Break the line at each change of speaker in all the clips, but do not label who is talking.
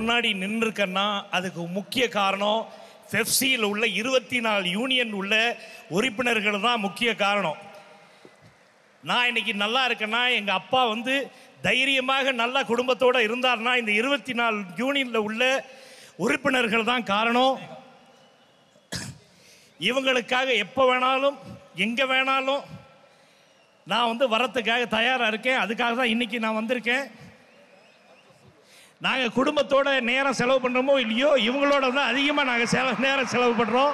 முன்னாடி நின்றுருக்கேன்னா அதுக்கு முக்கிய காரணம் பெப்சியில் உள்ள இருபத்தி நாலு யூனியன் உள்ள உறுப்பினர்கள் தான் முக்கிய காரணம் நான் இன்னைக்கு நல்லா இருக்கேன்னா எங்கள் அப்பா வந்து தைரியமாக நல்ல குடும்பத்தோடு இருந்தார்னா இந்த இருபத்தி நாலு யூனியனில் உள்ள உறுப்பினர்கள் தான் காரணம் இவங்களுக்காக எப்போ வேணாலும் எங்கே வேணாலும் நான் வந்து வரத்துக்காக தயாராக இருக்கேன் அதுக்காக தான் இன்னைக்கு நான் வந்திருக்கேன் நாங்கள் குடும்பத்தோட நேரம் செலவு பண்ணுறோமோ இல்லையோ இவங்களோட தான் அதிகமாக நாங்கள் செலவு நேரம் செலவு பண்ணுறோம்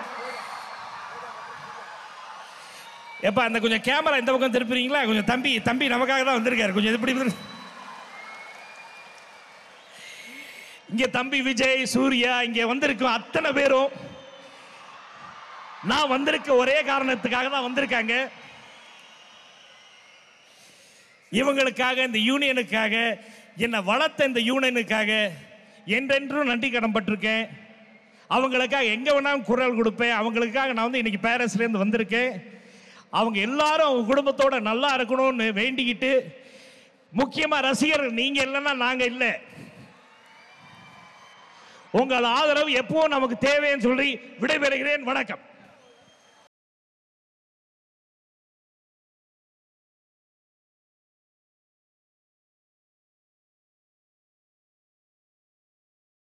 எப்போ அந்த கொஞ்சம் கேமரா இந்த பக்கம் திருப்புறீங்களா கொஞ்சம் தம்பி தம்பி நமக்காக தான் வந்திருக்காரு கொஞ்சம் இப்படி இப்படி. இங்க தம்பி விஜய் சூர்யா இங்க வந்திருக்கோம் அத்தனை பேரும் நான் வந்திருக்க ஒரே காரணத்துக்காக தான் வந்திருக்காங்க இவங்களுக்காக இந்த யூனியனுக்காக என்னை வளர்த்த இந்த யூனியனுக்காக என்றென்றும் நன்றி கடன் பட்டிருக்கேன் அவங்களுக்காக எங்கே வேணாலும் குரல் கொடுப்பேன் அவங்களுக்காக நான் வந்து இன்னைக்கு பேரஸ்லேருந்து வந்திருக்கேன் அவங்க எல்லாரும் அவங்க குடும்பத்தோட நல்லா இருக்கணும்னு வேண்டிக்கிட்டு முக்கியமாக ரசிகர்கள் நீங்கள் இல்லைன்னா நாங்கள் இல்லை உங்கள் ஆதரவு எப்பவும் நமக்கு தேவைன்னு சொல்லி விடைபெறுகிறேன் வணக்கம்